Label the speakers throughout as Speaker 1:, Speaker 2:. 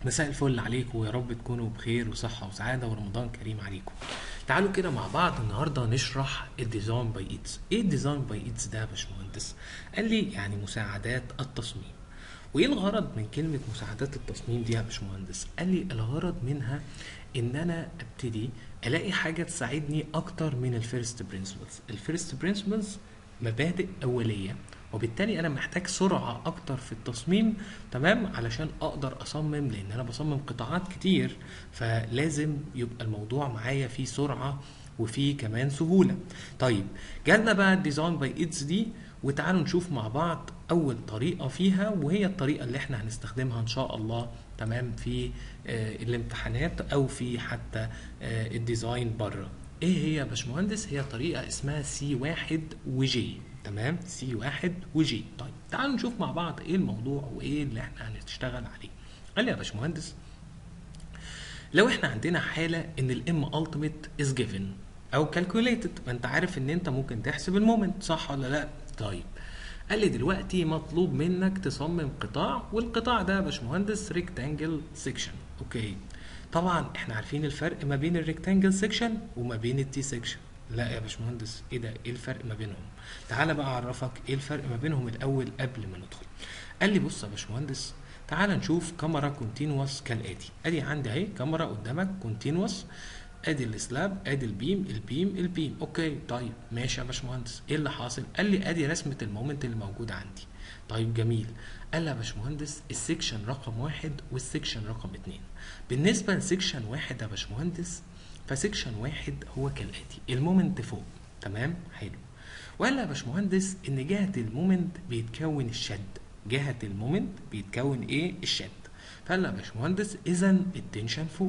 Speaker 1: مساء الفل عليكم ويا رب تكونوا بخير وصحة وسعادة ورمضان كريم عليكم تعالوا كده مع بعض النهاردة نشرح الديزاين باي ايتس ايه الديزاين باي ايتس ده يا باشمهندس قال لي يعني مساعدات التصميم وايه الغرض من كلمة مساعدات التصميم دي يا باشمهندس قال لي الغرض منها ان انا ابتدي الاقي حاجة تساعدني اكتر من الفيرست برنسبلز الفيرست برنسبلز مبادئ اولية وبالتالي انا محتاج سرعه اكتر في التصميم تمام علشان اقدر اصمم لان انا بصمم قطاعات كتير فلازم يبقى الموضوع معايا فيه سرعه وفيه كمان سهوله طيب جالنا بقى الديزاين باي ايدز دي وتعالوا نشوف مع بعض اول طريقه فيها وهي الطريقه اللي احنا هنستخدمها ان شاء الله تمام في آه الامتحانات او في حتى آه الديزاين بره ايه هي يا باشمهندس هي طريقه اسمها سي واحد وجي تمام سي واحد وجي طيب تعالوا نشوف مع بعض ايه الموضوع وايه اللي احنا هنشتغل عليه قال لي يا باشمهندس لو احنا عندنا حاله ان الام التيميت از جيفن او كالكوليتد ما انت عارف ان انت ممكن تحسب المومنت صح ولا لا طيب قال لي دلوقتي مطلوب منك تصمم قطاع والقطاع ده يا باشمهندس ريكتانجل سيكشن اوكي طبعا احنا عارفين الفرق ما بين الريكتانجل سيكشن وما بين التي سيكشن لا يا باشمهندس ايه ده ايه الفرق ما بينهم تعالى بقى اعرفك ايه الفرق ما بينهم الاول قبل ما ندخل قال لي بص يا باشمهندس تعالى نشوف كاميرا كونتينوس كالاتي ادي عندي اهي كاميرا قدامك كونتينوس ادي السلاب ادي البيم البيم البيم اوكي طيب ماشي يا باشمهندس ايه اللي حاصل قال لي ادي رسمه المومنت اللي موجود عندي طيب جميل قال لي يا باشمهندس السكشن رقم واحد والسكشن رقم اتنين بالنسبه لسكشن واحد يا باشمهندس فسكشن واحد هو كالاتي المومنت فوق تمام حلو وقال يا باشمهندس ان جهه المومنت بيتكون الشد جهه المومنت بيتكون ايه الشد فقال يا باشمهندس اذا التنشن فوق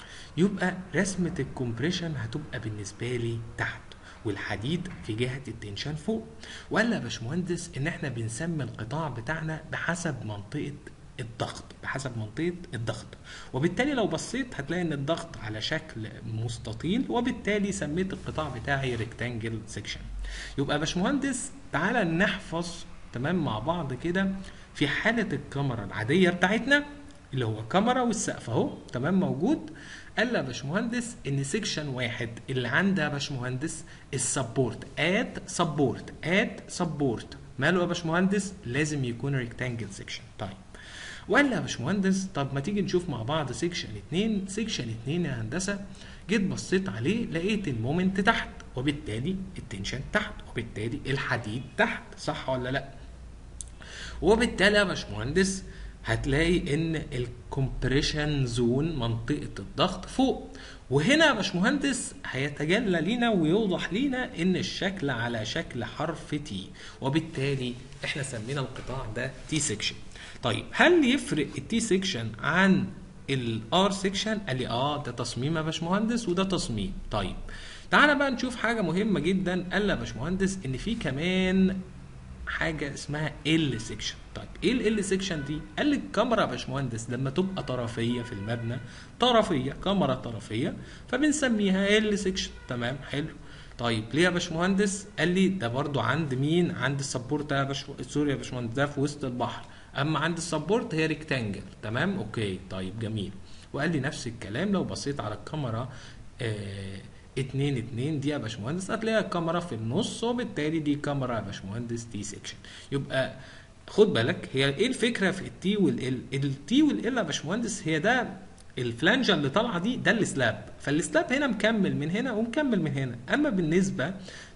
Speaker 1: يبقى رسمه الكومبريشن هتبقى بالنسبه لي تحت والحديد في جهه التنشن فوق وقال يا باشمهندس ان احنا بنسمي القطاع بتاعنا بحسب منطقه الضغط بحسب منطقه الضغط وبالتالي لو بصيت هتلاقي ان الضغط على شكل مستطيل وبالتالي سميت القطاع بتاعي ريكتانجل سيكشن يبقى يا باشمهندس تعالى نحفظ تمام مع بعض كده في حاله الكاميرا العاديه بتاعتنا اللي هو كاميرا والسقف اهو تمام موجود قال يا باشمهندس ان سيكشن واحد اللي عندها يا باشمهندس السبورت اد سبورت اد سبورت ماله يا باشمهندس لازم يكون ريكتانجل سيكشن طيب وقال يا باشمهندس طب ما تيجي نشوف مع بعض سيكشن 2 سيكشن 2 يا هندسه جيت بصيت عليه لقيت المومنت تحت وبالتالي التنشن تحت وبالتالي الحديد تحت صح ولا لا وبالتالي يا باشمهندس هتلاقي ان الكومبريشن زون منطقه الضغط فوق وهنا يا باشمهندس هيتجلى لينا ويوضح لينا ان الشكل على شكل حرف تي وبالتالي احنا سمينا القطاع ده تي سيكشن طيب هل يفرق التي سيكشن عن الار سيكشن قال لي اه ده تصميم يا باشمهندس وده تصميم طيب تعالى بقى نشوف حاجه مهمه جدا قال يا باشمهندس ان في كمان حاجه اسمها ال سيكشن طيب ايه ال سيكشن دي قال لي الكاميرا يا باشمهندس لما تبقى طرفيه في المبنى طرفيه كاميرا طرفيه فبنسميها ال سيكشن تمام حلو طيب ليه يا باشمهندس قال لي ده برضو عند مين عند السبورت يا باش سوري يا باشمهندس ده في وسط البحر اما عند السبورت هي ريكتانجل تمام اوكي طيب جميل وقال لي نفس الكلام لو بصيت على الكاميرا آه اتنين اتنين دي يا باشمهندس هتلاقي الكاميرا في النص وبالتالي دي كاميرا يا باشمهندس تي سيكشن يبقى خد بالك هي ايه الفكره في التي والال التي والال يا باشمهندس هي ده الفلانجه اللي طالعه دي ده السلاب فالسلاب هنا مكمل من هنا ومكمل من هنا اما بالنسبه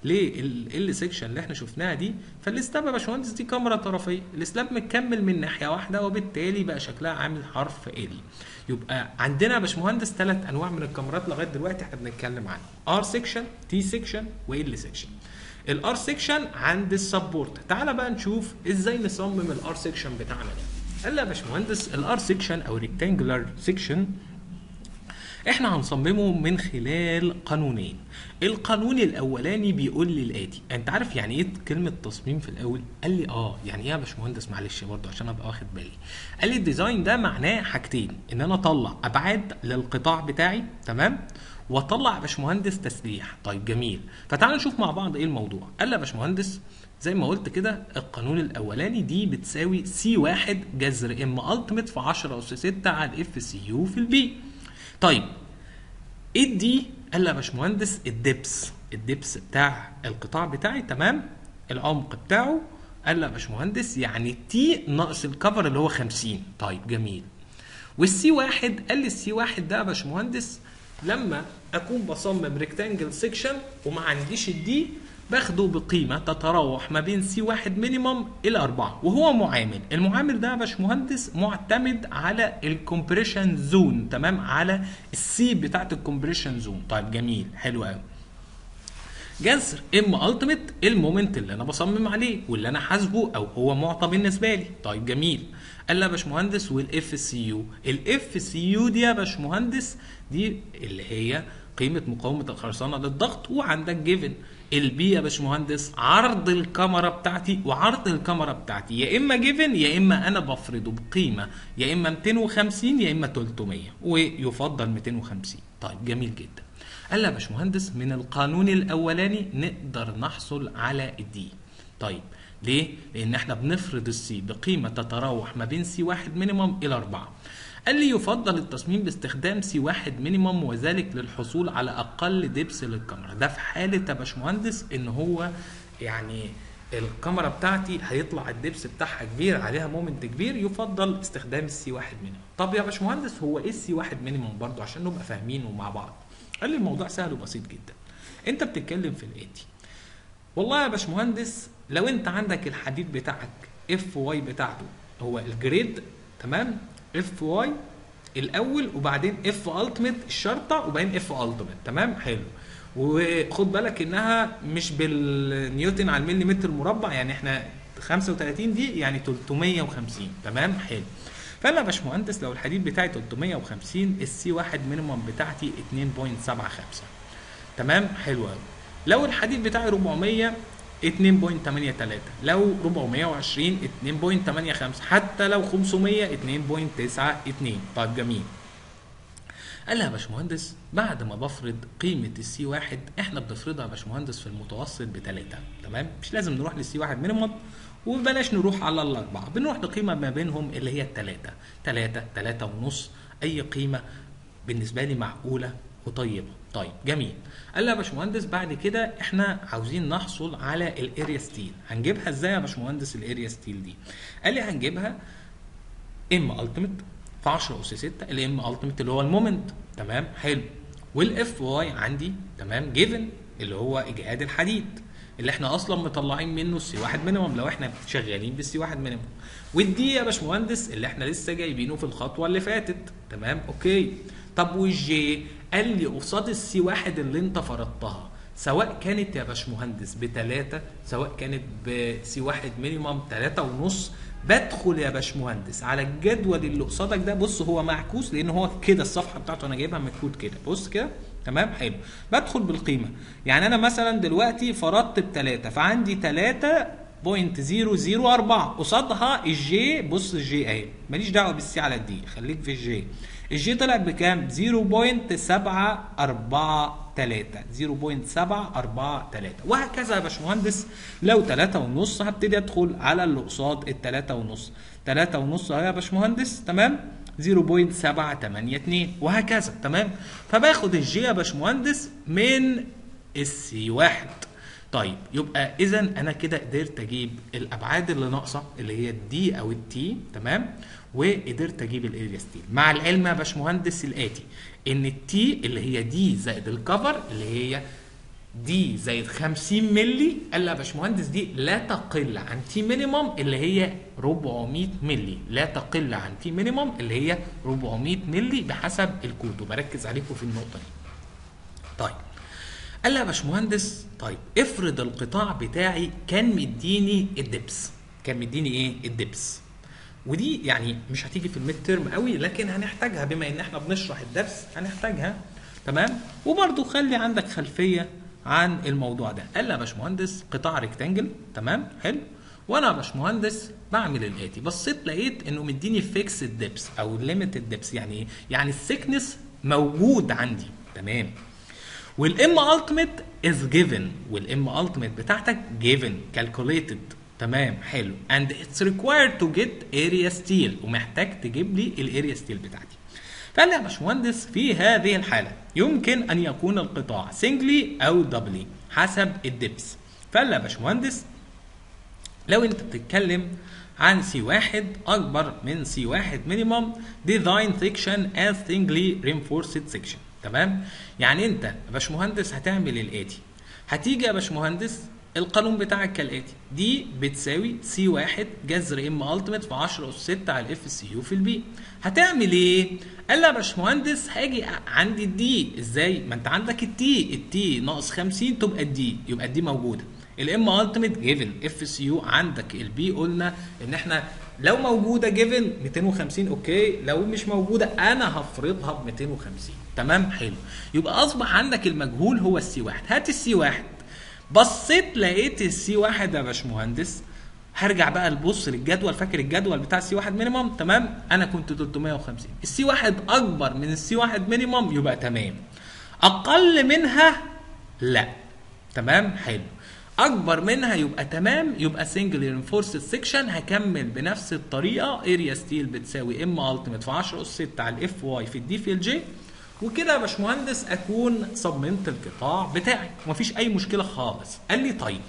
Speaker 1: لل سيكشن اللي احنا شفناها دي فالسلاب يا باشمهندس دي كاميرا طرفيه السلاب مكمل من ناحيه واحده وبالتالي بقى شكلها عامل حرف ال يبقى عندنا يا باشمهندس ثلاث انواع من الكاميرات لغايه دلوقتي احنا بنتكلم عنهم ار سيكشن تي سيكشن وال سيكشن الار سيكشن عند السبورت تعالى بقى نشوف ازاي نصمم الار سيكشن بتاعنا ده قال لي يا باشمهندس الار سيكشن او ريكتانجولار سيكشن احنا هنصممه من خلال قانونين القانون الاولاني بيقول لي الاتي انت عارف يعني ايه كلمه تصميم في الاول قال لي اه يعني ايه يا باشمهندس معلش برضه عشان ابقى واخد بالي قال لي الديزاين ده معناه حاجتين ان انا اطلع ابعاد للقطاع بتاعي تمام واطلع يا باشمهندس تسليح طيب جميل فتعالوا نشوف مع بعض ايه الموضوع قال لي يا باشمهندس زي ما قلت كده القانون الاولاني دي بتساوي سي واحد جذر ام التيميت في 10 اس 6 على الاف سي يو في البي طيب ايه دي قال لي يا باشمهندس الدبس الدبس بتاع القطاع بتاعي تمام العمق بتاعه قال لي يا باشمهندس يعني تي ناقص الكفر اللي هو 50 طيب جميل والسي واحد قال لي السي واحد ده يا باشمهندس لما اكون بصمم ريكتانجل سيكشن وما عنديش الدي باخده بقيمه تتراوح ما بين سي واحد مينيمم الى 4 وهو معامل المعامل ده يا باشمهندس معتمد على الكومبريشن زون تمام على السي بتاعت الكومبريشن زون طيب جميل حلو قوي جذر ام التيميت المومنت اللي انا بصمم عليه واللي انا حاسبه او هو معطى بالنسبه لي طيب جميل قال لي يا باشمهندس والاف سي يو الاف سي يو دي يا باشمهندس دي اللي هي قيمه مقاومه الخرسانه للضغط وعندك جيفن البي يا باشمهندس عرض الكاميرا بتاعتي وعرض الكاميرا بتاعتي يا اما جيفن يا اما انا بفرضه بقيمه يا اما 250 يا اما 300 ويفضل 250 طيب جميل جدا قال لي يا باشمهندس من القانون الاولاني نقدر نحصل على الدي طيب ليه؟ لان احنا بنفرض السي بقيمه تتراوح ما بين سي واحد مينيمم الى 4 قال لي يفضل التصميم باستخدام سي واحد مينيمم وذلك للحصول على اقل دبس للكاميرا ده في حاله يا باشمهندس ان هو يعني الكاميرا بتاعتي هيطلع الدبس بتاعها كبير عليها مومنت كبير يفضل استخدام السي واحد مينيمم طب يا باشمهندس هو ايه السي واحد مينيمم برضو عشان نبقى فاهمينه مع بعض قال لي الموضوع سهل وبسيط جدا انت بتتكلم في الاتي والله يا باشمهندس لو انت عندك الحديد بتاعك اف واي بتاعته هو الجريد تمام اف واي الاول وبعدين اف التيميت الشرطه وبعدين اف التيميت تمام حلو وخد بالك انها مش بالنيوتن على المليمتر المربع يعني احنا 35 دي يعني 350 تمام حلو فانا يا باشمهندس لو الحديد بتاعي 350 السي واحد مينيمم بتاعتي 2.75 تمام حلو قوي لو الحديد بتاعي 400 2.83 لو 420 2.85 حتى لو 500 2.92 طيب جميل قال لي يا باشمهندس بعد ما بفرض قيمة السي واحد احنا بنفرضها يا باشمهندس في المتوسط بتلاتة تمام مش لازم نروح للسي واحد مينيمم وبلاش نروح على الأربعة بنروح لقيمة ما بينهم اللي هي التلاتة تلاتة تلاتة ونص أي قيمة بالنسبة لي معقولة وطيبة طيب جميل قال لي يا باشمهندس بعد كده احنا عاوزين نحصل على الاريا ستيل هنجيبها ازاي يا باشمهندس الاريا ستيل دي قال لي هنجيبها ام التيميت في 10 اس 6 الام التيميت اللي هو المومنت تمام حلو والاف واي عندي تمام جيفن اللي هو اجهاد الحديد اللي احنا اصلا مطلعين منه السي واحد مينيمم لو احنا شغالين بالسي واحد مينيمم والدي يا باشمهندس اللي احنا لسه جايبينه في الخطوه اللي فاتت تمام اوكي طب والجي قال لي قصاد السي واحد اللي انت فرضتها سواء كانت يا باشمهندس بتلاتة سواء كانت بسي واحد مينيمم تلاتة ونص بدخل يا باشمهندس على الجدول اللي قصادك ده بص هو معكوس لان هو كده الصفحه بتاعته انا جايبها مكتوب كده بص كده تمام حلو بدخل بالقيمه يعني انا مثلا دلوقتي فرضت بتلاتة فعندي تلاتة بوينت زيرو زيرو أربعة قصادها الجي بص الجي اهي ماليش دعوه بالسي على الدي خليك في الجي الجي طلع بكام 0.743 0.743 وهكذا يا باشمهندس لو 3 ونص هبتدي ادخل على اللي قصاد ال 3 ونص 3 ونص اهي يا باشمهندس تمام 0.782 وهكذا تمام فباخد الجي يا باشمهندس من السي واحد طيب يبقى اذا انا كده قدرت اجيب الابعاد اللي ناقصه اللي هي الدي او التي تمام وقدرت اجيب الاريا ستيل مع العلم يا باشمهندس الاتي ان التي اللي هي دي زائد الكفر اللي هي دي زائد 50 مللي قال يا باشمهندس دي لا تقل عن تي مينيمم اللي هي 400 مللي لا تقل عن تي مينيمم اللي هي 400 مللي بحسب الكود وبركز عليكم في النقطه دي طيب قال لي يا باشمهندس طيب افرض القطاع بتاعي كان مديني الدبس كان مديني ايه الدبس ودي يعني مش هتيجي في الميد تيرم قوي لكن هنحتاجها بما ان احنا بنشرح الدرس هنحتاجها تمام وبرده خلي عندك خلفيه عن الموضوع ده قال لي يا باشمهندس قطاع ريكتانجل تمام حلو وانا يا باشمهندس بعمل الاتي بصيت لقيت انه مديني فيكس ديبس او ليميتد ديبس يعني ايه يعني السكنس موجود عندي تمام والام التيميت از جيفن والام التيميت بتاعتك جيفن كالكوليتد تمام حلو and it's required to get area steel ومحتاج تجيب لي الاريا ستيل بتاعتي فقال لي يا باشمهندس في هذه الحالة يمكن أن يكون القطاع سنجلي أو دبلي حسب الدبس فقال لي يا باشمهندس لو أنت بتتكلم عن سي واحد أكبر من سي واحد مينيمم ديزاين سيكشن as singly reinforced section تمام يعني أنت يا باشمهندس هتعمل الآتي هتيجي يا باشمهندس القانون بتاعك كالاتي دي بتساوي سي واحد جذر ام التيميت في 10 اس 6 على الاف سي يو في البي هتعمل ايه؟ قال لي يا باشمهندس هاجي عندي الدي ازاي؟ ما انت عندك التي التي ناقص 50 تبقى الدي يبقى الدي موجوده الام التيميت جيفن اف سي يو عندك البي قلنا ان احنا لو موجوده جيفن 250 اوكي لو مش موجوده انا هفرضها ب 250 تمام حلو يبقى اصبح عندك المجهول هو السي واحد هات السي واحد بصيت لقيت السي واحد يا باشمهندس هرجع بقى نبص للجدول فاكر الجدول بتاع السي واحد مينيمم تمام انا كنت 350 السي واحد اكبر من السي واحد مينيمم يبقى تمام اقل منها لا تمام حلو اكبر منها يبقى تمام يبقى سنجل رينفورسد سيكشن هكمل بنفس الطريقه اريا ستيل بتساوي ام التيميت في 10 اس 6 على الاف واي في الدي في الجي وكده يا باشمهندس اكون صممت القطاع بتاعي ومفيش اي مشكله خالص قال لي طيب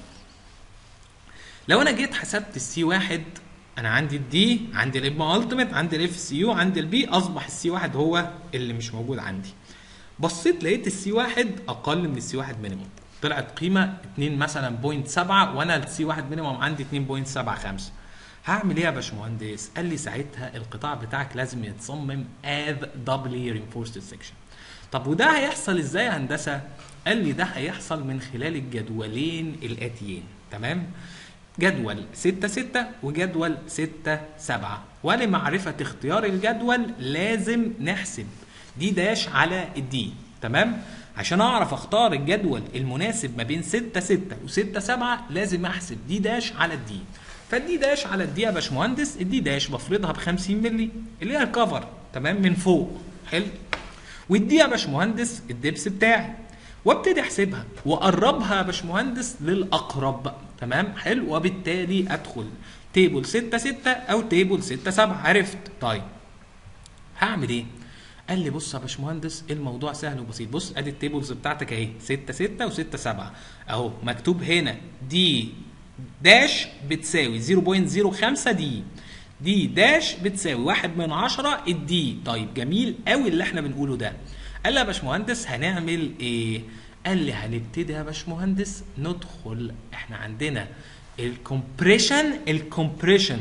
Speaker 1: لو انا جيت حسبت السي واحد انا عندي الدي عندي الام التيميت عندي الاف سي يو عندي البي اصبح السي واحد هو اللي مش موجود عندي بصيت لقيت السي واحد اقل من السي واحد مينيموم طلعت قيمه 2 مثلا بوينت 7 وانا السي واحد مينيموم عندي 2.75 هعمل ايه يا باشمهندس؟ قال لي ساعتها القطاع بتاعك لازم يتصمم از دبلي reinforced section. طب وده هيحصل ازاي يا هندسه؟ قال لي ده هيحصل من خلال الجدولين الاتيين تمام؟ جدول 6 6 وجدول 6 7 ولمعرفة اختيار الجدول لازم نحسب دي داش على الدي تمام عشان اعرف اختار الجدول المناسب ما بين 6 6 و6 7 لازم احسب دي داش على الدي فالدي داش على الدي يا باشمهندس الدي داش بفرضها ب 50 مللي اللي هي الكفر تمام من فوق حلو والدي يا باشمهندس الدبس بتاعي وابتدي احسبها واقربها يا باشمهندس للاقرب تمام حلو وبالتالي ادخل تيبل 6 6 او تيبل 6 7 عرفت طيب هعمل ايه قال لي بص يا باشمهندس الموضوع سهل وبسيط بص ادي التيبلز بتاعتك اهي 6 6 و6 7 اهو مكتوب هنا دي داش بتساوي 0.05 دي دي داش بتساوي واحد من عشرة الدي طيب جميل قوي اللي احنا بنقوله ده قال لي يا باشمهندس هنعمل ايه قال لي هنبتدي يا باشمهندس ندخل احنا عندنا الكompression الكompression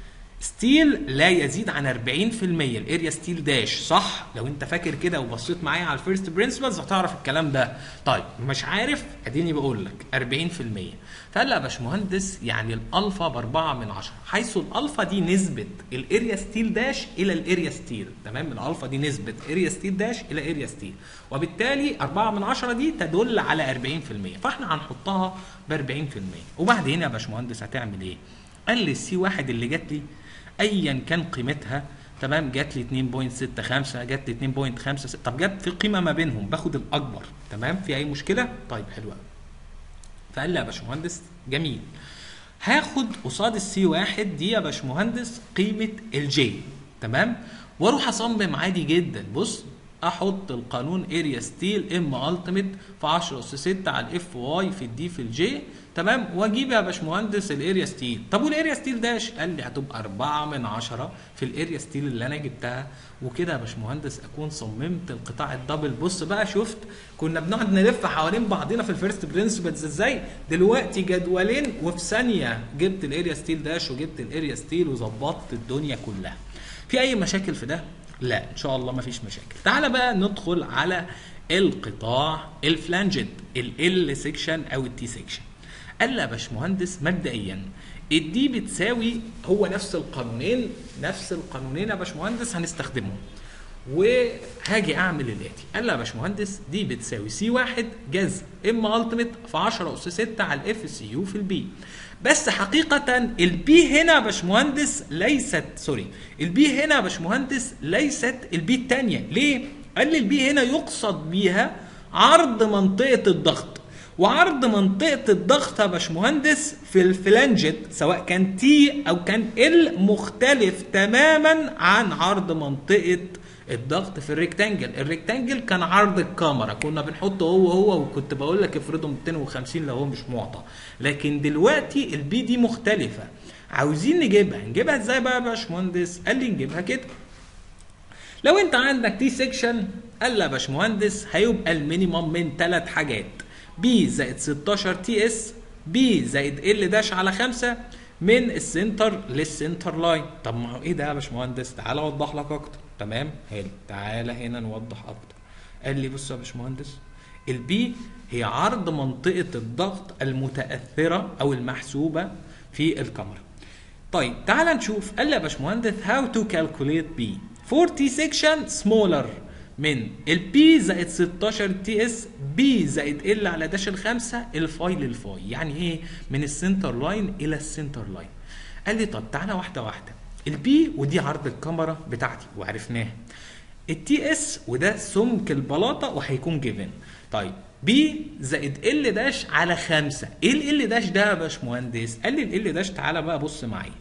Speaker 1: ستيل لا يزيد عن 40% الاريا ستيل داش صح لو انت فاكر كده وبصيت معايا على الفيرست برنسبلز هتعرف الكلام ده طيب مش عارف اديني بقول لك 40% فقال لي يا باشمهندس يعني الالفا ب 4 من 10 حيث الالفا دي نسبه الاريا ستيل داش الى الاريا ستيل تمام الالفا دي نسبه اريا ستيل داش الى اريا ستيل وبالتالي 4 من 10 دي تدل على 40% فاحنا هنحطها ب 40% وبعدين يا باشمهندس هتعمل ايه قال لي السي واحد اللي جات لي ايا كان قيمتها تمام جات لي 2.65 جات لي 2.56 طب جت في قيمه ما بينهم باخد الاكبر تمام في اي مشكله طيب حلو قوي فقال لي يا باشمهندس جميل هاخد قصاد السي واحد دي يا باشمهندس قيمه الجي تمام واروح اصمم عادي جدا بص احط القانون اريا ستيل ام التيميت في 10 اس 6 على الاف واي في الدي في الجي تمام واجيب يا باشمهندس الاريا ستيل طب والاريا ستيل داش قال لي هتبقى 4 من 10 في الاريا ستيل اللي انا جبتها وكده يا باشمهندس اكون صممت القطاع الدبل بص بقى شفت كنا بنقعد نلف حوالين بعضنا في الفيرست برنسبلز ازاي دلوقتي جدولين وفي ثانيه جبت الاريا ستيل داش وجبت الاريا ستيل وظبطت الدنيا كلها في اي مشاكل في ده لا ان شاء الله ما فيش مشاكل تعال بقى ندخل على القطاع الفلانجد ال سيكشن او التي سيكشن قال لي يا باشمهندس مبدئيا الدي بتساوي هو نفس القانونين نفس القانونين يا باشمهندس هنستخدمهم وهاجي اعمل الاتي قال لي يا باشمهندس دي بتساوي سي واحد جذر ام التيميت في 10 اس 6 على الاف سي يو في البي بس حقيقة البي هنا يا باشمهندس ليست سوري البي هنا يا باشمهندس ليست البي الثانية ليه؟ قال لي البي هنا يقصد بيها عرض منطقه الضغط وعرض منطقه الضغط يا باشمهندس في الفلانجت سواء كان تي او كان ال مختلف تماما عن عرض منطقه الضغط في الريكتانجل الريكتانجل كان عرض الكاميرا كنا بنحطه هو هو وكنت بقول لك افرضه 250 لو هو مش معطى لكن دلوقتي البي دي مختلفه عاوزين نجيبها نجيبها ازاي بقى يا باشمهندس قال لي نجيبها كده لو انت عندك تي سيكشن قال لي يا باشمهندس هيبقى المينيمم من ثلاث حاجات بي زائد 16 تي اس بي زائد ال داش على 5 من السنتر للسنتر لاين طب ما هو ايه ده يا باشمهندس تعالى اوضح لك اكتر تمام حلو تعالى هنا نوضح اكتر قال لي بص يا باشمهندس البي هي عرض منطقه الضغط المتاثره او المحسوبه في الكاميرا طيب تعال نشوف قال لي يا باشمهندس هاو تو كالكوليت بي 40 سيكشن سمولر من البي زائد 16 تي اس بي زائد ال على داش الخمسه الفاي للفاي يعني ايه من السنتر لاين الى السنتر لاين قال لي طب تعالى واحده واحده البي ودي عرض الكاميرا بتاعتي وعرفناها التي اس وده سمك البلاطه وهيكون جيفن طيب بي زائد ال داش على خمسة ايه ال داش ده يا باشمهندس قال لي ال داش تعالى بقى بص معايا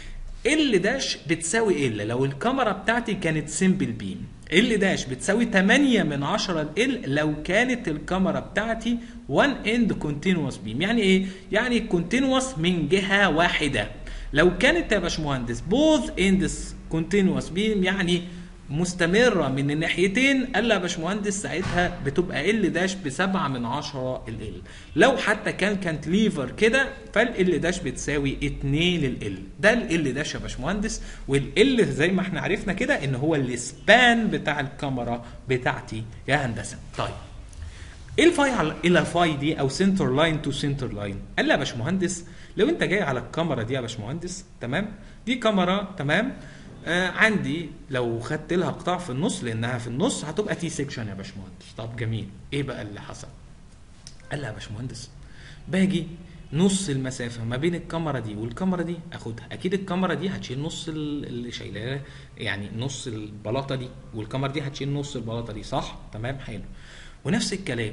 Speaker 1: ال داش بتساوي ال لو الكاميرا بتاعتي كانت سمبل بيم ال داش بتساوي 8 من 10 ال لو كانت الكاميرا بتاعتي 1 اند كونتينوس بيم يعني ايه يعني كونتينوس من جهه واحده لو كانت يا باشمهندس بوث اندس كونتينوس بيم يعني مستمره من الناحيتين قال يا باشمهندس ساعتها بتبقى ال داش بسبعة من عشرة ال ال لو حتى كان كانتليفر كده فال داش بتساوي 2 لل ده ال داش يا باشمهندس والال زي ما احنا عرفنا كده ان هو السبان بتاع الكاميرا بتاعتي يا هندسه طيب ايه الفاي على الى فاي دي او سنتر لاين تو سنتر لاين قال لي يا باشمهندس لو انت جاي على الكاميرا دي يا باشمهندس تمام دي كاميرا تمام آه عندي لو خدت لها قطاع في النص لانها في النص هتبقى تي سيكشن يا باشمهندس طب جميل ايه بقى اللي حصل قال لي يا باشمهندس باجي نص المسافه ما بين الكاميرا دي والكاميرا دي اخدها اكيد الكاميرا دي هتشيل نص اللي شايلاه يعني نص البلاطه دي والكاميرا دي هتشيل نص البلاطه دي صح تمام حلو ونفس الكلام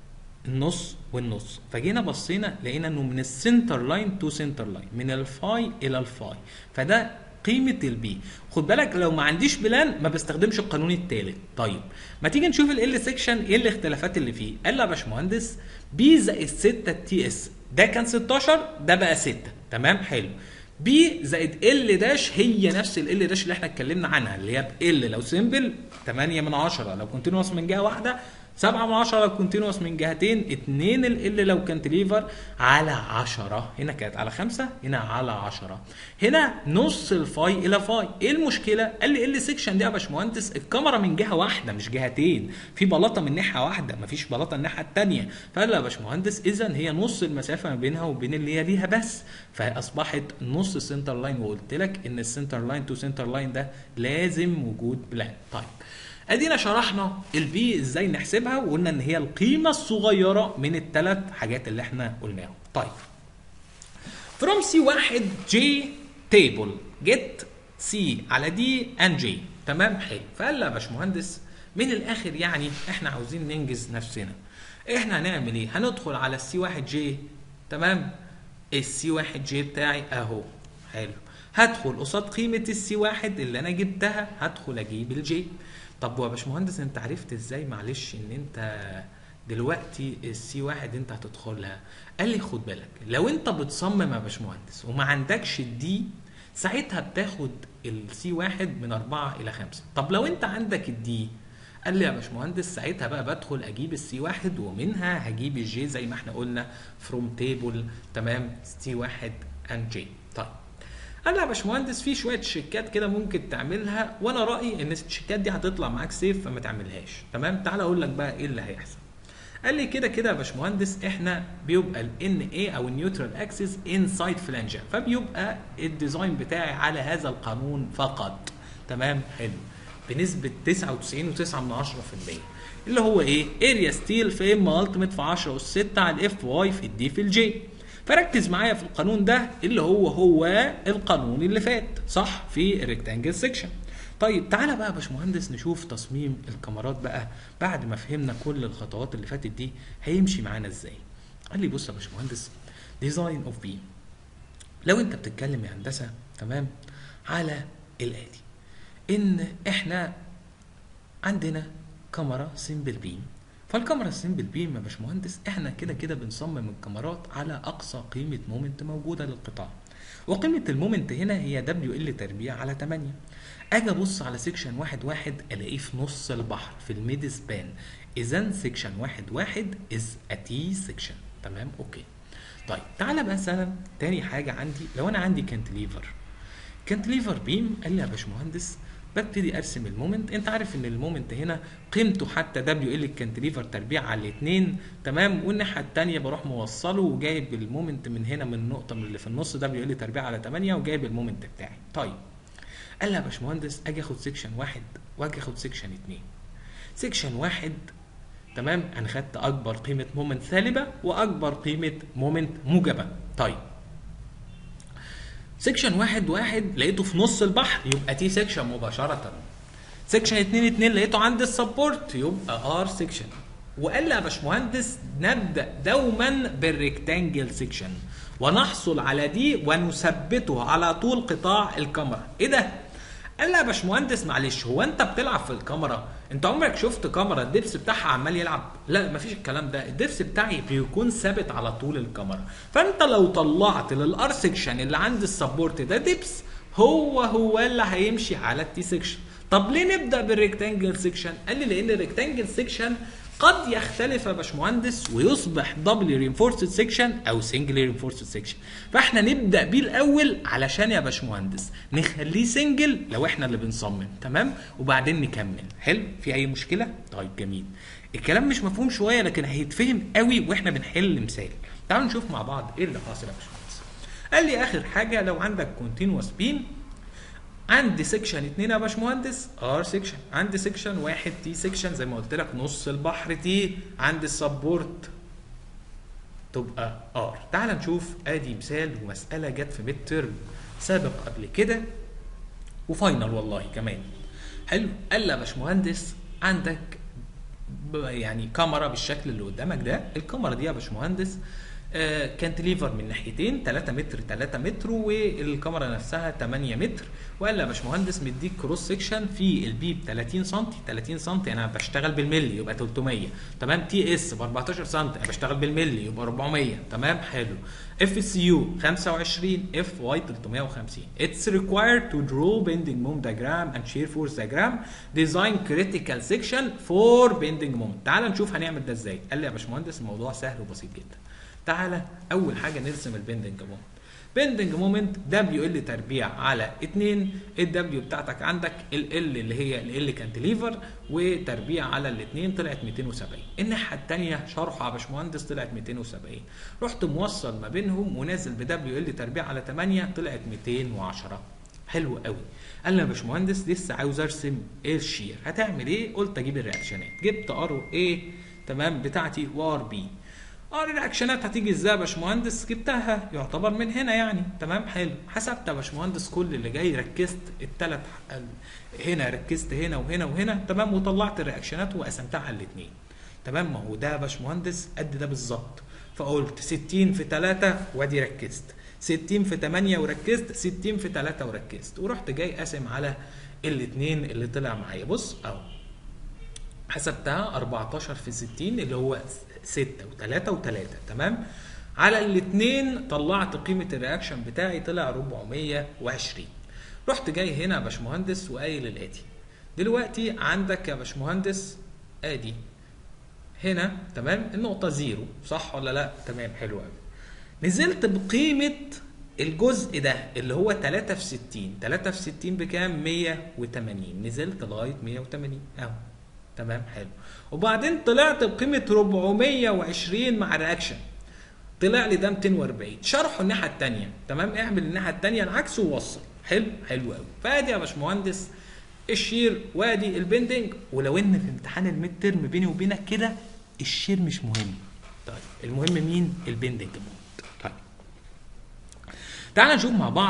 Speaker 1: النص والنص فجينا بصينا لقينا انه من السنتر لاين تو سنتر لاين من الفاي الى الفاي فده قيمه البي خد بالك لو ما عنديش بلان ما بستخدمش القانون الثالث طيب ما تيجي نشوف ال سيكشن ايه الاختلافات اللي فيه قال لي يا باشمهندس بي زائد 6 تي اس ده كان 16 ده بقى 6 تمام حلو بي زائد ال داش هي نفس ال داش اللي احنا اتكلمنا عنها اللي هي ال لو سيمبل 8 من 10 لو كونتينوس من جهه واحده 7 من 10 لو كونتينوس من جهتين 2 ال لو كانتليفر على 10 هنا كانت على 5 هنا على 10 هنا نص الفاي الى فاي ايه المشكله قال لي ال سيكشن دي يا باشمهندس الكاميرا من جهه واحده مش جهتين في بلاطه من ناحيه واحده مفيش بلاطه الناحيه الثانيه فقال لي يا باشمهندس اذا هي نص المسافه ما بينها وبين اللي هي ليها بس فاصبحت نص سنتر لاين وقلت لك ان السنتر لاين تو سنتر لاين ده لازم وجود بلان طيب ادينا شرحنا البي ازاي نحسبها وقلنا ان هي القيمه الصغيره من الثلاث حاجات اللي احنا قلناهم طيب from C1 J table get C على دي and J تمام حلو فقال لا يا باشمهندس من الاخر يعني احنا عاوزين ننجز نفسنا احنا هنعمل ايه هندخل على السي 1 جي تمام السي 1 جي بتاعي اهو حلو هدخل قصاد قيمه السي 1 اللي انا جبتها هدخل اجيب الجي طب يا باشمهندس انت عرفت ازاي معلش ان انت دلوقتي السي واحد انت هتدخلها قال لي خد بالك لو انت بتصمم يا باشمهندس وما عندكش الدي ساعتها بتاخد السي واحد من أربعة إلى خمسة طب لو انت عندك الدي قال لي يا باشمهندس ساعتها بقى بدخل اجيب السي واحد ومنها هجيب الجي زي ما احنا قلنا فروم تيبل تمام سي واحد اند جي طيب قال لي يا باشمهندس في شويه شيكات كده ممكن تعملها وانا رايي ان الشيكات دي هتطلع معاك سيف فما تعملهاش تمام تعال اقول لك بقى ايه اللي هيحصل قال لي كده كده يا باشمهندس احنا بيبقى الان اي او النيوترال اكسس انسايد فلانجا فبيبقى الديزاين بتاعي على هذا القانون فقط تمام حلو بنسبه 99.9 من 10% اللي هو ايه اريا ستيل في ام التيميت في 10 اس 6 على الاف واي في الدي في الجي فركز معايا في القانون ده اللي هو هو القانون اللي فات صح في الريكتانجل سيكشن طيب تعالى بقى يا باشمهندس نشوف تصميم الكاميرات بقى بعد ما فهمنا كل الخطوات اللي فاتت دي هيمشي معانا ازاي قال لي بص يا باشمهندس ديزاين اوف بيم لو انت بتتكلم يا هندسه تمام على الاتي ان احنا عندنا كاميرا سيمبل بيم فالكاميرا السيمبل بيم يا باشمهندس احنا كده كده بنصمم الكاميرات على اقصى قيمه مومنت موجوده للقطاع وقيمه المومنت هنا هي دبليو ال تربيع على 8 اجي ابص على سيكشن واحد واحد الاقيه في نص البحر في الميد سبان اذا سيكشن واحد واحد از ا تي سيكشن تمام اوكي طيب تعالى مثلا تاني حاجه عندي لو انا عندي كانتليفر كانتليفر بيم قال لي يا باشمهندس ببتدي ارسم المومنت انت عارف ان المومنت هنا قيمته حتى دبليو ال الكانتليفر تربيع على الاثنين تمام والناحيه الثانيه بروح موصله وجايب المومنت من هنا من النقطه من اللي في النص دبليو ال تربيع على 8 وجايب المومنت بتاعي طيب قال لي يا باشمهندس اجي اخد سيكشن واحد واجي اخد سيكشن اثنين سيكشن واحد تمام انا خدت اكبر قيمه مومنت سالبه واكبر قيمه مومنت موجبه طيب سيكشن واحد واحد لقيته في نص البحر يبقى تي سيكشن مباشرة سيكشن اتنين اتنين لقيته عند السبورت يبقى ار سيكشن وقال لي يا باشمهندس نبدا دوما بالريكتانجل سيكشن ونحصل على دي ونثبته على طول قطاع الكاميرا ايه ده قال لي يا باشمهندس معلش هو انت بتلعب في الكاميرا انت عمرك شفت كاميرا الدبس بتاعها عمال يلعب لا مفيش الكلام ده الدبس بتاعي بيكون ثابت على طول الكاميرا فانت لو طلعت للار سيكشن اللي عند السبورت ده دبس هو هو اللي هيمشي على التي سيكشن طب ليه نبدا بالريكتانجل سيكشن قال لي لان الريكتانجل سيكشن قد يختلف يا باشمهندس ويصبح دبل رينفورسد سيكشن او سنجل رينفورسد سيكشن فاحنا نبدا بيه الاول علشان يا باشمهندس نخليه سنجل لو احنا اللي بنصمم تمام وبعدين نكمل حلو في اي مشكله طيب جميل الكلام مش مفهوم شويه لكن هيتفهم قوي واحنا بنحل مثال تعالوا نشوف مع بعض ايه اللي حاصل يا باشمهندس قال لي اخر حاجه لو عندك كونتينوس بيم عندي سيكشن 2 يا باشمهندس ار سيكشن عندي سيكشن واحد تي سيكشن زي ما قلت لك نص البحر تي عندي السبورت تبقى ار تعال نشوف ادي مثال ومساله جت في ميد ترم سابق قبل كده وفاينل والله كمان حلو قال لي يا باشمهندس عندك يعني كاميرا بالشكل اللي قدامك ده الكاميرا دي يا باشمهندس آه كانتليفر من ناحيتين 3 متر 3 متر والكاميرا نفسها 8 متر وقال يا باشمهندس مديك كروس سيكشن في البي ب 30 سم 30 سم انا بشتغل بالملي يبقى 300 تمام تي اس ب 14 سم انا بشتغل بالملي يبقى 400 تمام حلو اف اس يو 25 اف واي 350 اتس ريكوايرد تو درو بيندنج موم دايجرام اند شير فورس دايجرام ديزاين كريتيكال سيكشن فور بيندنج موم تعال نشوف هنعمل ده ازاي قال لي يا باشمهندس الموضوع سهل وبسيط جدا تعالى اول حاجه نرسم البندنج مومنت بندنج مومنت دبليو ال تربيع على 2 الدبليو بتاعتك عندك ال ال اللي هي ال ال كانتليفر وتربيع على الاثنين طلعت 270 الناحيه الثانيه شرحه يا باشمهندس طلعت 270 رحت موصل ما بينهم ونازل بدبليو ال تربيع على 8 طلعت 210 حلو قوي قال لي يا باشمهندس لسه عاوز ارسم ايه الشير هتعمل ايه قلت اجيب الرياكشنات جبت ار ايه تمام بتاعتي وار بي اه الرياكشنات هتيجي ازاي يا باشمهندس جبتها يعتبر من هنا يعني تمام حلو حسبت يا باشمهندس كل اللي جاي ركزت الثلاث هنا ركزت هنا وهنا وهنا تمام وطلعت الرياكشنات وقسمتها على الاثنين تمام ما هو ده يا باشمهندس قد ده بالظبط فقلت 60 في 3 وادي ركزت 60 في 8 وركزت 60 في 3 وركزت ورحت جاي قاسم على الاثنين اللي طلع معايا بص اهو حسبتها 14 في 60 اللي هو 6 و3 و3 تمام على الاثنين طلعت قيمه الرياكشن بتاعي طلع 420 رحت جاي هنا يا باشمهندس وقايل الاتي دلوقتي عندك يا باشمهندس ادي هنا تمام النقطه زيرو صح ولا لا تمام حلو قوي نزلت بقيمه الجزء ده اللي هو 3 في 60 3 في 60 بكام 180 نزلت لغايه 180 اهو تمام حلو وبعدين طلعت بقيمه 420 مع رياكشن طلع لي ده 240 شرحه الناحيه الثانيه تمام اعمل الناحيه الثانيه العكس ووصل حلو حلو قوي فادي يا باشمهندس الشير وادي البندنج ولو ان في امتحان الميد ترم بيني وبينك كده الشير مش مهم طيب المهم مين البندنج مومنت طيب تعال نشوف مع بعض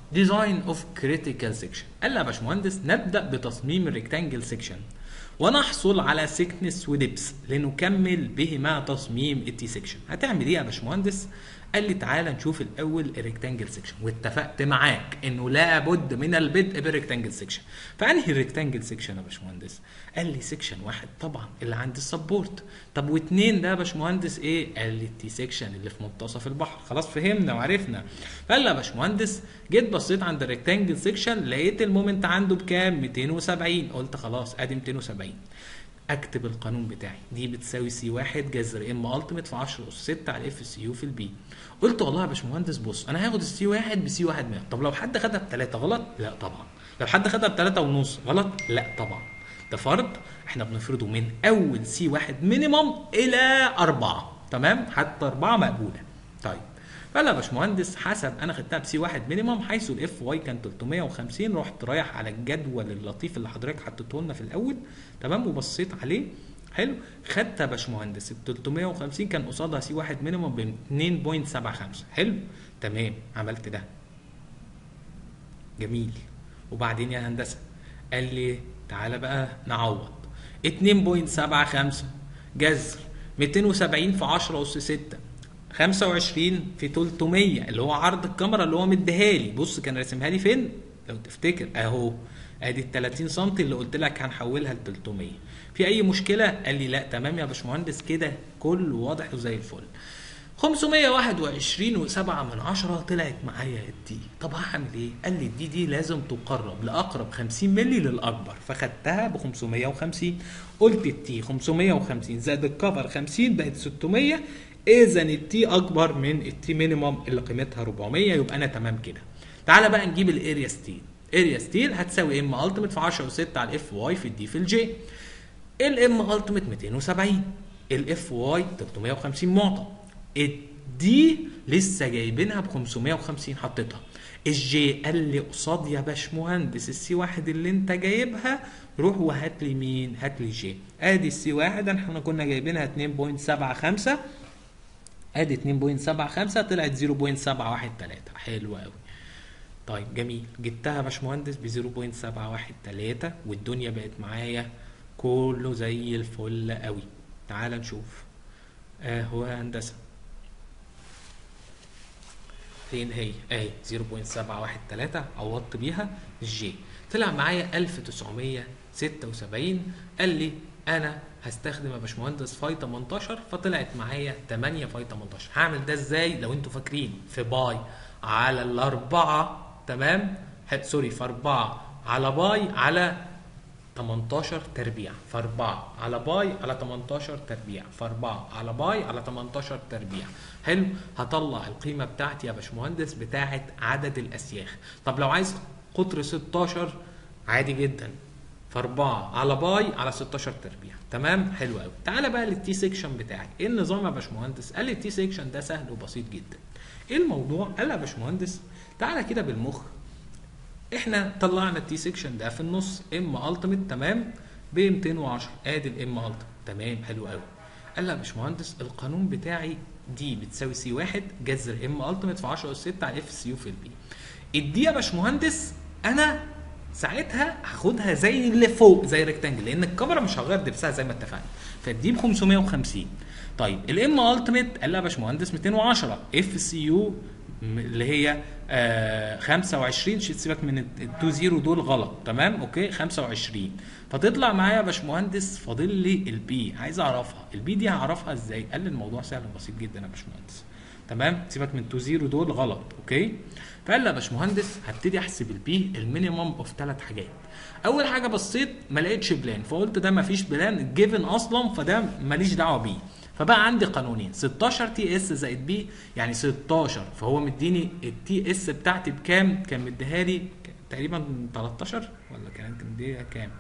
Speaker 1: ديزاين اوف كريتيكال سيكشن قال لي يا باشمهندس نبدا بتصميم الريكتانجل سيكشن ونحصل على سيكنس ودبس لنكمل بهما تصميم التي سيكشن هتعمل ايه يا باشمهندس قال لي تعالى نشوف الاول الريكتانجل سيكشن واتفقت معاك انه لابد من البدء بالريكتانجل سيكشن فانهي الريكتانجل سيكشن يا باشمهندس قال لي سيكشن واحد طبعا اللي عند السبورت طب واثنين ده يا باشمهندس ايه قال لي التي سيكشن اللي في منتصف البحر خلاص فهمنا وعرفنا قال لي يا باشمهندس جيت بصيت عند الريكتانجل سيكشن لقيت المومنت عنده بكام 270 قلت خلاص ادي 270 اكتب القانون بتاعي دي بتساوي سي واحد جذر ام التيميت في 10 اس 6 على اف سي يو في البي قلت والله يا باشمهندس بص انا هاخد السي واحد بسي واحد 100 طب لو حد خدها بثلاثه غلط لا طبعا لو حد خدها بثلاثه ونص غلط لا طبعا ده فرض احنا بنفرضه من اول سي واحد مينيمم الى اربعه تمام حتى اربعه مقبوله طيب فلا يا باشمهندس حسب انا خدتها بسي واحد مينيمم حيث الاف واي كان 350 رحت رايح على الجدول اللطيف اللي حضرتك حطيته لنا في الاول تمام وبصيت عليه حلو خدت يا باشمهندس ال 350 كان قصادها سي واحد مينيمم ب 2.75 حلو تمام عملت ده جميل وبعدين يا هندسه قال لي تعالى بقى نعوض 2.75 جذر 270 في 10 اس 6 25 في 300 اللي هو عرض الكاميرا اللي هو مديها لي بص كان راسمها لي فين لو تفتكر اهو ادي ال 30 سم اللي قلت لك هنحولها ل 300 في اي مشكله قال لي لا تمام يا باشمهندس كده كله واضح وزي الفل 521 و7 من عشرة طلعت معايا الدي طب هعمل ايه قال لي الدي دي لازم تقرب لاقرب 50 مللي للاكبر فخدتها ب 550 قلت التي 550 زائد الكفر 50 بقت 600 اذا التي اكبر من التي مينيمم اللي قيمتها 400 يبقى انا تمام كده تعالى بقى نجيب الاريا ستيل اريا ستيل هتساوي ام التيميت في 10 و6 على الاف واي في الدي في الجي الام التيميت 270 الاف واي 350 معطى الدي لسه جايبينها ب 550 حطيتها الجي قال لي قصاد يا باشمهندس السي واحد اللي انت جايبها روح وهات لي مين؟ هات لي جي ادي السي واحد احنا كنا جايبينها 2.75 ادي 2.75 طلعت 0.713 حلو قوي طيب جميل جبتها يا باشمهندس ب 0.713 والدنيا بقت معايا كله زي الفل قوي تعال نشوف اهو يا هندسه فين هي اهي 0.713 عوضت بيها الجي طلع معايا 1976 قال لي انا هستخدم يا باشمهندس فاي 18 فطلعت معايا 8 فاي 18 هعمل ده ازاي لو انتوا فاكرين في باي على الاربعه تمام سوري في 4 على باي على 18 تربيع في 4 على باي على 18 تربيع في 4 على باي على 18 تربيع حلو هطلع القيمه بتاعتي يا باشمهندس بتاعه عدد الاسياخ طب لو عايز قطر 16 عادي جدا في 4 على باي على 16 تربيع تمام حلو قوي تعالى بقى للتي سيكشن بتاعي ايه النظام يا باشمهندس قال لي التي سيكشن ده سهل وبسيط جدا ايه الموضوع قال يا باشمهندس تعالى كده بالمخ احنا طلعنا التي سيكشن ده في النص ام التيميت تمام ب 210 ادي الام التيميت تمام حلو قوي قال لي يا باشمهندس القانون بتاعي دي بتساوي سي واحد جذر ام التيميت في 10 اس 6 على اف سي يو في البي الدي يا باشمهندس انا ساعتها هاخدها زي اللي فوق زي ريكتانجل لان الكاميرا مش هغير دبسها زي ما اتفقنا فالدي ب 550 طيب الام التيميت قال لي يا باشمهندس 210 اف سي يو اللي هي آه 25 سيبك من التو زيرو دول غلط تمام اوكي 25 فتطلع معايا يا باشمهندس فاضل لي البي عايز اعرفها البي دي هعرفها ازاي قال لي الموضوع سهل وبسيط جدا يا باشمهندس تمام سيبك من التو زيرو دول غلط اوكي فقال لي يا باشمهندس هبتدي احسب البي المينيمم اوف ثلاث حاجات اول حاجه بصيت ما لقيتش بلان فقلت ده ما فيش بلان جيفن اصلا فده ماليش دعوه بيه فبقى عندي قانونين 16 تي اس زائد بي يعني 16 فهو مديني التي اس بتاعتي بكام كان مديها لي تقريبا 13 ولا كان كان مديها كام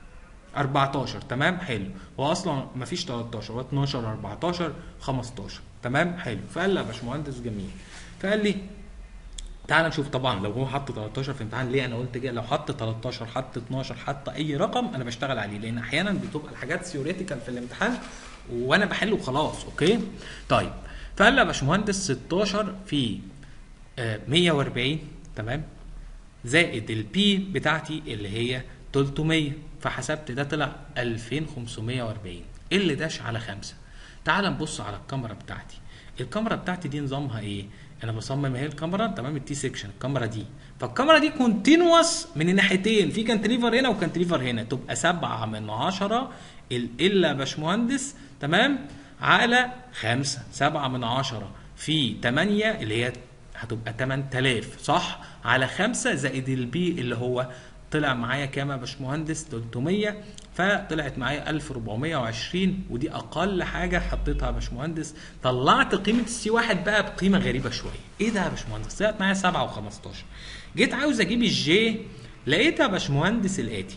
Speaker 1: 14 تمام حلو هو اصلا ما فيش 13 هو 12 14 15 تمام حلو فقال لي يا باشمهندس جميل فقال لي تعال نشوف طبعا لو هو حط 13 في امتحان ليه انا قلت كده لو حط 13 حط 12 حط اي رقم انا بشتغل عليه لان احيانا بتبقى الحاجات ثيوريتيكال في الامتحان وانا بحل وخلاص اوكي طيب فقال لي يا باشمهندس 16 في آه 140 تمام زائد البي بتاعتي اللي هي 300 فحسبت ده طلع 2540 اللي داش على 5 تعال نبص على الكاميرا بتاعتي الكاميرا بتاعتي دي نظامها ايه انا بصمم اهي الكاميرا تمام التي سيكشن الكاميرا دي فالكاميرا دي كونتينوس من الناحيتين في كانتليفر هنا وكانتليفر هنا تبقى 7 من 10 الا يا باشمهندس تمام على 5 7 من 10 في 8 اللي هي هتبقى 8000 صح على 5 زائد البي اللي هو طلع معايا كام يا باشمهندس 300 فطلعت معايا 1420 ودي اقل حاجه حطيتها يا باشمهندس طلعت قيمه السي واحد بقى بقيمه غريبه شويه ايه ده يا باشمهندس طلعت معايا 7 و15 جيت عاوز اجيب الجي لقيت يا باشمهندس الاتي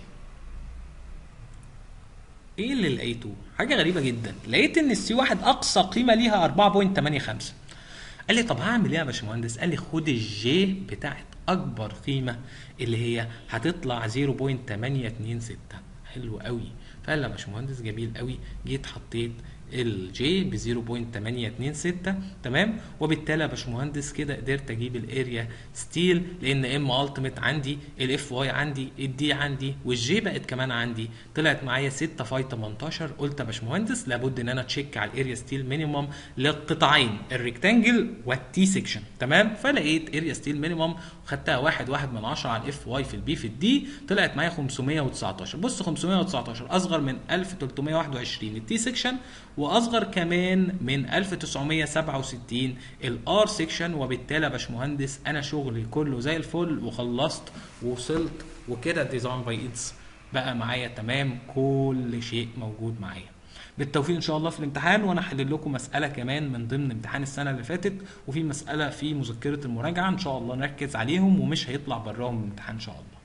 Speaker 1: ايه اللي لقيته حاجه غريبه جدا لقيت ان السي واحد اقصى قيمه ليها 4.85 قال لي طب هعمل ايه يا باشمهندس قال لي خد الجي بتاعت اكبر قيمه اللي هي هتطلع 0.826 حلو قوي فقال لي يا باشمهندس جميل قوي جيت حطيت الجي ب 0.826 تمام وبالتالي يا باشمهندس كده قدرت اجيب الاريا ستيل لان ام التيميت عندي الاف واي عندي الدي عندي والجي بقت كمان عندي طلعت معايا 6 فاي 18 قلت يا باشمهندس لابد ان انا تشيك على الاريا ستيل مينيمم للقطاعين الريكتانجل والتي سيكشن تمام فلقيت اريا ستيل مينيمم وخدتها واحد واحد من 10 على الاف واي في البي في الدي طلعت معايا 519 بص 519 اصغر من 1321 التي سيكشن واصغر كمان من 1967 الار سيكشن وبالتالي يا باشمهندس انا شغلي كله زي الفل وخلصت ووصلت وكده ديزاين باي ايدز بقى معايا تمام كل شيء موجود معايا بالتوفيق ان شاء الله في الامتحان وانا هحلل لكم مساله كمان من ضمن امتحان السنه اللي فاتت وفي مساله في مذكره المراجعه ان شاء الله نركز عليهم ومش هيطلع براهم الامتحان ان شاء الله